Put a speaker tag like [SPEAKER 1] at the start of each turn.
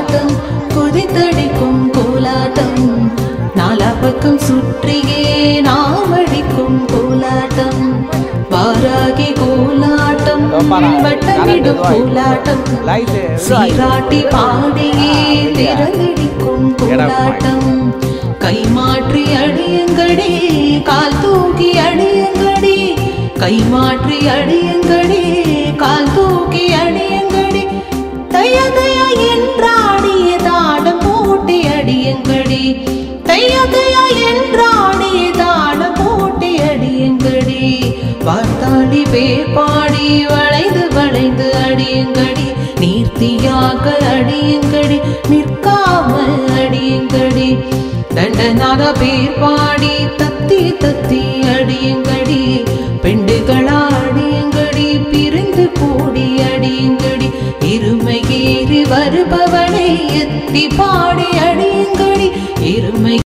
[SPEAKER 1] கோலாட்டம் குதித்தடிக்கும் கோலாட்டம் நாலா பக்கம் சுற்றியே நாம் அடிக்கும் கோலாட்டம் வாராகி கோலாட்டம் வட்டமிடும் கோலாட்டம் சீராட்டி பாடியே திரளடிக்கும் கோலாட்டம் கை மாற்றி அடியுங்கடி கால் தூக்கி அடியுங்கடி கை மாற்றி அடியுங்கடி கால் தூக்கி அடியுங்கடி தைய தைய என்றாடிய தாடம் போட்டி அடியுங்கடி தைய தைய என்றாடிய தாடம் போட்டி அடியுங்கடி வார்த்தாடி பேர் பாடி வளைந்து வளைந்து அடியுங்கடி நீர்த்தியாக அடியுங்கடி நிற்காமல் அடியுங்கடி தண்டனாக பேர் பாடி தத்தி தத்தி